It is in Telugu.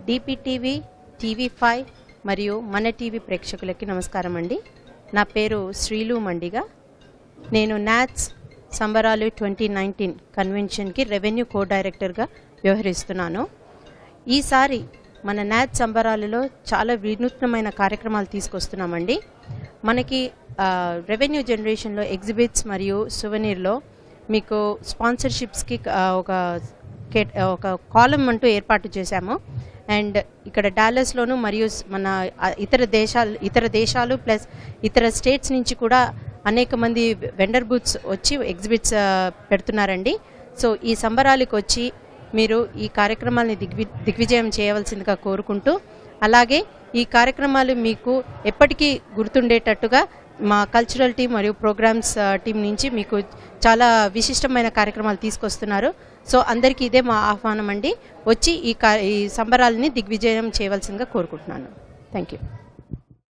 డిపిటీవీ టీవీ ఫైవ్ మరియు మన టీవీ ప్రేక్షకులకి నమస్కారం అండి నా పేరు శ్రీలు మండిగా నేను నాట్స్ సంబరాలు ట్వంటీ నైన్టీన్ కన్వెన్షన్కి రెవెన్యూ కో డైరెక్టర్గా వ్యవహరిస్తున్నాను ఈసారి మన నాట్ సంబరాలలో చాలా వినూత్నమైన కార్యక్రమాలు తీసుకొస్తున్నామండి మనకి ఆ, రెవెన్యూ జనరేషన్లో ఎగ్జిబిట్స్ మరియు సువనీర్లో మీకు స్పాన్సర్షిప్స్కి ఆ, ఒక కేట్- ఒక కాలం అంటూ ఏర్పాటు చేశాము అండ్ ఇక్కడ డాలస్లోను మరియు స్- మన ఆ, ఇతర దేశాలు ఇతర దేశాలు ప్లస్ ఇతర స్టేట్స్ నుంచి కూడా అనేక మంది వెండర్ బూత్స్ వచ్చి ఎగ్జిబిట్స్ ఆ, పెడుతున్నారండి సో ఈ సంబరాలకు వచ్చి మీరు ఈ కార్యక్రమాల్ని దిగ్వి దిగ్విజయం చేయవలసిందిగా కోరుకుంటూ అలాగే ఈ కార్యక్రమాలు మీకు ఎప్పటికీ గుర్తుండేటట్టుగా మా కల్చరల్ టీం మరియు ప్రోగ్రామ్స్ ఆ, టీం నుంచి మీకు చాలా విశిష్టమైన కార్యక్రమాలు తీసుకొస్తున్నారు సో అందరికీ ఇదే మా ఆహ్వానం అండి వచ్చి ఈ కా ఈ సంబరాలని దిగ్విజయం చేయవలసిందిగా కోరుకుంటున్నాను థ్యాంక్ యూ